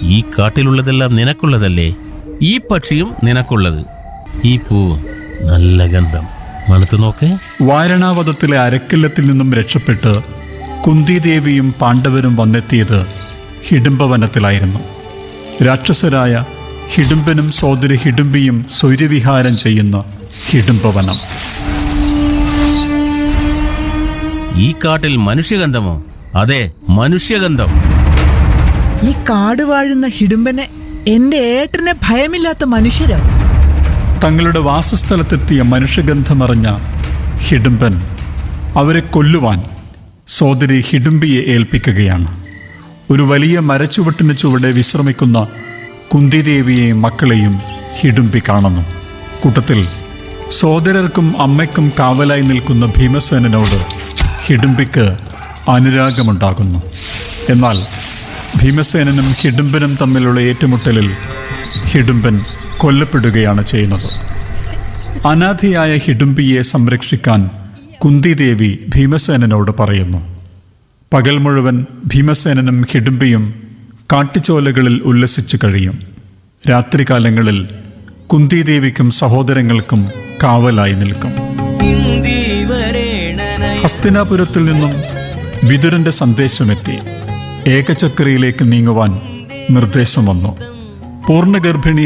ഈ കാട്ടിലുള്ളതെല്ലാം നിനക്കുള്ളതല്ലേ ഈ പക്ഷിയും നിനക്കുള്ളത് ഈ പൂ നല്ല ഗന്ധം മണത്തു നോക്കേ വാരണാവതത്തിലെ അരക്കില്ലത്തിൽ നിന്നും രക്ഷപ്പെട്ട് കുന്തിദേവിയും പാണ്ഡവരും വന്നെത്തിയത് ഹിഡുംബവനത്തിലായിരുന്നു രാക്ഷസരായ ഹിഡുംബനും സോദരി ഹിഡുംബിയും സ്വൈര്യവിഹാരം ചെയ്യുന്ന ഹിഡുംബവനം ഈ കാട്ടിൽ മനുഷ്യഗന്ധമോ അതെ മനുഷ്യഗന്ധം ഈ കാട് വാഴുന്ന ഹിഡുമ്പനെ എന്റെ ഏട്ടനെ ഭയമില്ലാത്ത മനുഷ്യരോ തങ്ങളുടെ വാസസ്ഥലത്തെത്തിയ മനുഷ്യഗന്ധമറിഞ്ഞ ഹിഡുംബൻ അവരെ കൊല്ലുവാൻ സോദരി ഹിഡുംബിയെ ഏൽപ്പിക്കുകയാണ് ഒരു വലിയ മരച്ചുവട്ടിന് ചുവടെ വിശ്രമിക്കുന്ന കുന്തിദേവിയെയും മക്കളെയും ഹിഡുംബി കാണുന്നു കൂട്ടത്തിൽ സോദരർക്കും അമ്മയ്ക്കും കാവലായി നിൽക്കുന്ന ഭീമസേനനോട് ഹിഡുംബിക്ക് അനുരാഗമുണ്ടാകുന്നു എന്നാൽ ഭീമസേനനും ഹിഡുംബനും തമ്മിലുള്ള ഏറ്റുമുട്ടലിൽ ഹിഡുംബൻ കൊല്ലപ്പെടുകയാണ് ചെയ്യുന്നത് അനാഥയായ ഹിഡുംബിയെ സംരക്ഷിക്കാൻ കുന്തിദേവി ഭീമസേനനോട് പറയുന്നു പകൽ മുഴുവൻ ഭീമസേനനും ഹിഡുംബിയും കാട്ടുചോലകളിൽ ഉല്ലസിച്ചു കഴിയും രാത്രികാലങ്ങളിൽ കുന്തിദേവിക്കും സഹോദരങ്ങൾക്കും കാവലായി നിൽക്കും ഹസ്തിനാപുരത്തിൽ നിന്നും വിതുരന്റെ സന്ദേശമെത്തി ഏകചക്രയിലേക്ക് നീങ്ങുവാൻ നിർദ്ദേശം വന്നു പൂർണ്ണഗർഭിണി